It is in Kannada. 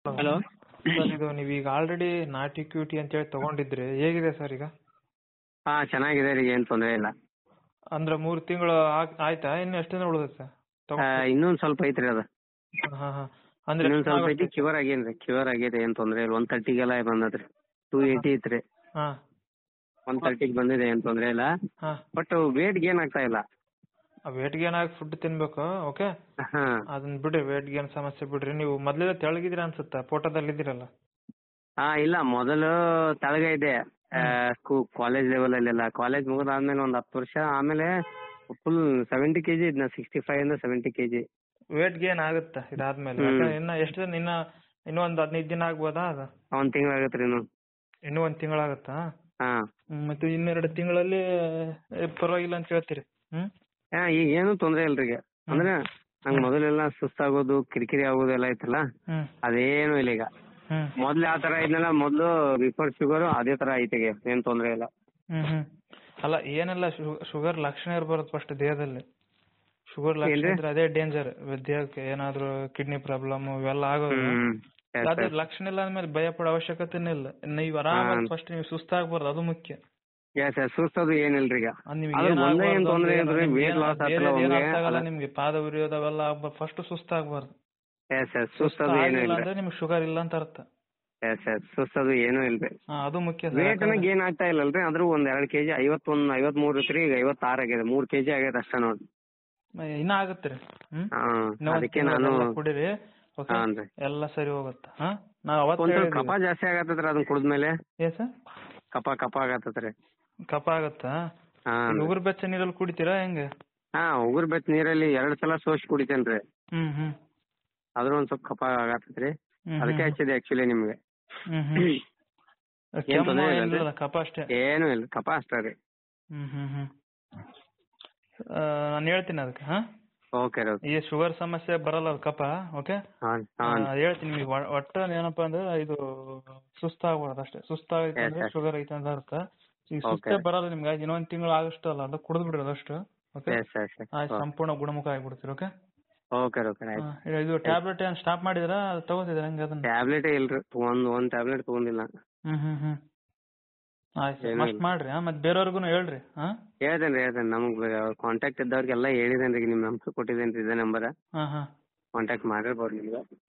ಹಲೋ ಸರ್ ಇದು ನೀವು ಈಗ ಆಲ್ರೆಡಿ ನಾಟಿ ಕ್ಯೂಟಿ ಅಂತೇಳಿ ತಗೊಂಡಿದ್ರಿ ಹೇಗಿದೆ ಸರ್ ಈಗ ಹಾ ಚೆನ್ನಾಗಿದೆ ರೀ ಏನು ತೊಂದರೆ ಇಲ್ಲ ಅಂದ್ರೆ ಮೂರು ತಿಂಗಳು ಆಯ್ತಾ ಇನ್ನು ಎಷ್ಟು ದಿನ ಉಳಿದೈತೆ ಆ, ಇನ್ನೊಂದ್ ಸ್ವಲ್ಪ ಐತ್ರಿ ಅದು ಹಾಂ ಹಾಂ ಅಂದ್ರೆ ಇನ್ನೊಂದ್ ಸ್ವಲ್ಪ ಐತಿ ಕ್ಯೂರ್ ಆಗೇನ್ರಿ ಕ್ಯೂರ್ ಆಗೈತೆ ಏನ್ ತೊಂದ್ರೆ ಇಲ್ಲ ಒನ್ ತರ್ಟಿಗೆಲ್ಲ ಬಂದದ್ರಿ ಟೂ ಏಯ್ಟಿ ಐತ್ರಿ ಹಾಂ ಒನ್ ತರ್ಟಿಗೆ ಬಂದಿದೆ ಏನ್ ತೊಂದ್ರೆ ಇಲ್ಲ ಹಾಂ ಬಟ್ ವೇಟ್ ಗೇನ್ ಆಗ್ತಾ ಇಲ್ಲ ವೇಟ್ ಗೇನ್ ಆಗಿ ಫುಡ್ ತಿನ್ಬೇಕು ಓಕೆ ಹಾ ಅದನ್ನ ಬಿಡ್ರಿ ವೇಟ್ ಗೇನ್ ಸಮಸ್ಯೆ ಬಿಡ್ರಿ ನೀವು ಮೊದಲೇ ತೆಳಗಿದ್ದೀರಾ ಅನ್ಸುತ್ತೆ ಫೋಟೋದಲ್ಲಿ ಇದ್ದೀರಲ್ಲ ಹಾ ಇಲ್ಲ ಮೊದಲು ತಳಗ ಇದೆ ಸ್ಕೂ ಕಾಲೇಜ್ ಲೆವೆಲ್ ಅಲ್ಲೆಲ್ಲ ಕಾಲೇಜ್ ಮುಗಿದಾದ್ಮೇಲೆ ಒಂದ್ ಹತ್ತು ವರ್ಷ ಆಮೇಲೆ ಫುಲ್ ಸೆವೆಂಟಿ ಕೆಜಿ ಇದ್ನ ಸಿಕ್ಸ್ಟಿ ಫೈವ್ ಇಂದ ಸೆವೆಂಟಿ ಕೆಜಿ ವೇಟ್ ಗೇನ್ ಆಗುತ್ತೆ ಇದಾದ್ಮೇಲೆ ಹ್ಮ್. ಯಾಕಂದ್ರೆ ಇನ್ನ ಎಷ್ಟು ದಿನ ಇನ್ನ ಇನ್ನೂ ಒಂದು ಹದಿನೈದು ದಿನ ಆಗ್ಬೋದಾ ಅದು ಒಂದ್ ತಿಂಗಳ ಆಗತ್ರಿ ಇನ್ನು ಇನ್ನೂ ಒಂದು ತಿಂಗಳಾಗುತ್ತಾ ಹಾ ಹ್ಮ್, ಮತ್ತೆ ಇನ್ನೆರಡು ತಿಂಗಳಲ್ಲಿ ಏ, ಪರವಾಗಿಲ್ಲ ಅಂತ ಹೇಳ್ತೀರಿ ಹ್ಮ್ ಹಾ ಈಗ ಏನು ತೊಂದ್ರೆ ಇಲ್ರಿ ಈಗ ಅಂದ್ರೆ ನಂಗ್ ಮೊದಲೆಲ್ಲ ಸುಸ್ತಾಗೋದು ಕಿರಿಕಿರಿ ಆಗೋದು ಎಲ್ಲ ಐತಲ್ಲ ಹ್ಮ್ ಅದೇನು ಇಲ್ಲ ಈಗ ಹ್ಮ್ ಮೊದ್ಲು ಯಾವ ತರ ಇದ್ನಲ್ಲ ಮೊದ್ಲು ಬಿಫೋರ್ ಶುಗರ್ ಅದೇ ತರ ಐತೆ ಈಗ ಏನ್ ತೊಂದ್ರೆ ಇಲ್ಲ ಹ್ಮ್ ಹ್ಮ್ ಅಲ್ಲ ಏನೆಲ್ಲ ಶುಗರ್ ಲಕ್ಷಣ ಇರ್ಬಾರ್ದು ಫಸ್ಟ್ ದೇಹದಲ್ಲಿ ಶುಗರ್ ಲಕ್ಷಣ ಏನ್ರಿ? ಇದ್ರೆ ಅದೇ ಡೇಂಜರ್ ದೇಹಕ್ಕೆ ಏನಾದ್ರು ಕಿಡ್ನಿ ಪ್ರಾಬ್ಲಮ್ ಇವೆಲ್ಲ ಆಗೋದು ಹ್ಮ್ yes, ಅದೇ yes. ಲಕ್ಷಣ ಇಲ್ಲ ಅಂದ್ಮೇಲೆ ಭಯ ಪಡೋ ಅವಶ್ಯಕತೆನೇ ಇಲ್ಲ ನೀವು ಆರಾಮಾಗಿ ಹಾ. ಫಸ್ಟ್ ನೀವು ಸುಸ್ತಾಗ್ಬಾರ್ದು ಅದು ಮುಖ್ಯ Yes, yes, ಸುಸ್ತದು ಏನಿಲ್ರಿ ಈಗ ಅದ್ ನಿಮ್ಗೆ ಅದು ಏನ್ ಒಂದೇ ಏನ್ ಆಗ್ಬಾರ್ದು ತೊಂದ್ರೆ ಅಂದ್ರೆ ಇಲ್ರಿ ನಿಮ್ಗೆ ವೇಟ್ ಏನ್- ಲಾಸ್ ಬೇರೆ ಆಗ್ತಲ್ಲ ಏನ್ ಒಮ್ಗೆ ಅರ್ಥ ಆಗಲ್ಲ ಅದ- ನಿಮ್ಗೆ ಪಾದ ಉರಿಯೋದು ಅವೆಲ್ಲ ಫಸ್ಟ್ ಸುಸ್ತಾಗ್ಬಾರ್ದು yes, yes, ಸುಸ್ತದು ಏನು ಆಗಿಲ್ಲ ಇಲ್ರಿ ಅಂದ್ರೆ ನಿಮ್ಗೆ ಶುಗರ್ ಇಲ್ಲ ಅಂತ ಅರ್ಥ ಎಸ್ ಎಸ್ ಸುಸ್ತದು ಏನು ಇಲ್ರಿ ಹಾ ಅದು ಮುಖ್ಯ sir. ವೇಟ್ ಯಾಕಂದ್ರೆ- ಗೇನ್ ಆಗ್ತಾ ಇಲ್ಲಲ್ರಿ ಆದ್ರೂ ಒಂದ್ ಎರಡ್ ಕೆಜಿ ಐವತ್ತೊಂದ್ ಐವತ್ಮೂರ್ ಇತ್ರಿ ಈಗ ಐವತ್ತಾರ್ ಆಗಿದೆ ಮೂರ್ ಕೆಜಿ ಆಗೈತೆ ಅಷ್ಟೇ ನೋಡ್ರಿ ಇನ್ನ ಆಗತ್ತೆ ರೀ ಹ್ಮ್ ಹಾ ಇನ್ನೂ ಒಂದ್ ಅದಕ್ಕೆ ತಿಂಗಳು ನಾನು ಅದೆಲ್ಲ ಕುಡೀರಿ ಓಕೆ ಹಾನ್ರಿ ಎಲ್ಲ ಸರಿ ಹೋಗುತ್ತೆ ಹಾ ನಾವ್ ಅವತ್ತು ಒಂದ್ ಸ್ವಲ್ಪ ಹೇಳಿದ್ವಿ ಕಫ ಜಾಸ್ತಿ ಆಗತ್ತದ್ರಿ ಅದನ್ನ ಕುಡಿದ್ಮೇಲೆ ಏನ್ ಸರ್ ಕಫ ಕಫ ಆಗತ್ತದ್ರಿ ಕಫ ಆಗತ್ತಾ ಹಾ ಉಗುರು ಬೆಚ್ಚ ನೀರಲ್ಲಿ ಕುಡಿತೀರಾ ಹೆಂಗೆ ಹಾ ಉಗುರ್ ಬೆಚ್ಚ ನೀರಲ್ಲಿ ಎರಡ್ ಸಲ ಸೋಸಿ ಕುಡಿತೇನ್ರಿ ಹ್ಮ್ ಹ್ಮ್ ಅದ್ರ ಒಂದ್ ಸ್ವಲ್ಪ ಕಫ ಆಗತ್ತದ್ರಿ ಹ್ಮ್ ಅದಕ್ಕೆ ಹ್ಮ್ ಹಚ್ಚಿದೆ ಆಕ್ಚುಲಿ ನಿಮ್ಗೆ ಹ್ಮ್ ಹ್ಮ್ ಕೆಮ್ಮು ತೊಂದ್ರೆ ಇಲ್ಲ ಅಲ್ರಿ? ಏನಿಲ್ಲ ಕಫ ಅಷ್ಟೇ ಏನು ಇಲ್ಲ ಕಫ ಅಷ್ಟೇ ರೀ ಹ್ಮ್ ಹ್ಮ್ ಹ್ಮ್ ನಾನು ಹೇಳ್ತೀನಿ ಅದಕ್ಕೆ ಹಾ ಓಕೆ ರೀ ಓಕೆ ಈ ಶುಗರ್ ಸಮಸ್ಯೆ ಬರಲ್ಲ ಅದು ಕಫ ಓಕೆ ಹಾಂ ಹಾಂ ಹೇಳ್ತೀನಿ ನಿಮಗೆ ಒಟ್ಟು ಏನಪ್ಪಾ ಅಂದ್ರೆ ಇದು ಸುಸ್ತಾಗ್ಬಾರ್ದು ಅಷ್ಟೇ ಸುಸ್ತಾಗೈತೆ ಅಂದ್ರೆ Yes, yes. ಶುಗರ್ ಐತೆ ಅಂತ ಅರ್ಥ ಈಗ Okay. ಸುಸ್ತೇ ಬರಲ್ಲ ನಿಮ್ಗೆ ಇನ್ನೊಂದ್ ತಿಂಗಳು ಆಗಷ್ಟು ಅಲ್ಲ ಅದು ಕುಡಿದು ಬಿಡ್ರಿ ಅದಷ್ಟು ಓಕೆ ಎಸ್ ಎಸ್ ಆಯ್ತು ಸಂಪೂರ್ಣ ಗುಣಮುಖ ಆಗ್ಬಿಡ್ತೀರಿ ಓಕೆ ಓಕೆ ಓಕೆ ಆಯ್ತು ಇದು ಟ್ಯಾಬ್ಲೆಟ್ ಏನ್ ಸ್ಟಾಪ್ ಮಾಡಿದ್ರಾ ಅದು ತಗೋತಿದ್ರ ಹಂಗೆ ಅದನ್ನ ಟ್ಯಾಬ್ಲೆಟೇ ಇಲ್ರಿ ಒಂದ್ ಒಂದ್ ಟ್ಯಾಬ್ಲೆಟ್ ತಗೊಂಡಿಲ್ಲ ಹ್ಮ್ ಹ್ಮ್ ಹ್ಮ್ ಆಯ್ತು ಏನೂ ಮಸ್ಟ್ ಇಲ್ಲ. ಮಾಡ್ರಿ ಹಾ ಮತ್ತೆ ಬೇರೆಯವ್ರಿಗೂ ಹೇಳ್ರಿ ಹಾ ಹೇಳ್ತೇನೆ ಹೇಳ್ತೇನೆ ನಮಗ್ ಕಾಂಟ್ಯಾಕ್ಟ್ ಇದ್ದವ್ರಿಗೆಲ್ಲ ಹೇಳಿದೇನ್ರಿ ನಿಮ್ ನಂಬರ್ ಕೊಟ್ಟಿದ್ದೇನ್ರಿ ಇದೇ ನಂಬರ್ ಹಾ ಹಾ ಕಾಂಟ್ಯಾಕ್ಟ್ ಮಾಡಿರ್ಬೋದು ನಿಮ್ಗೆ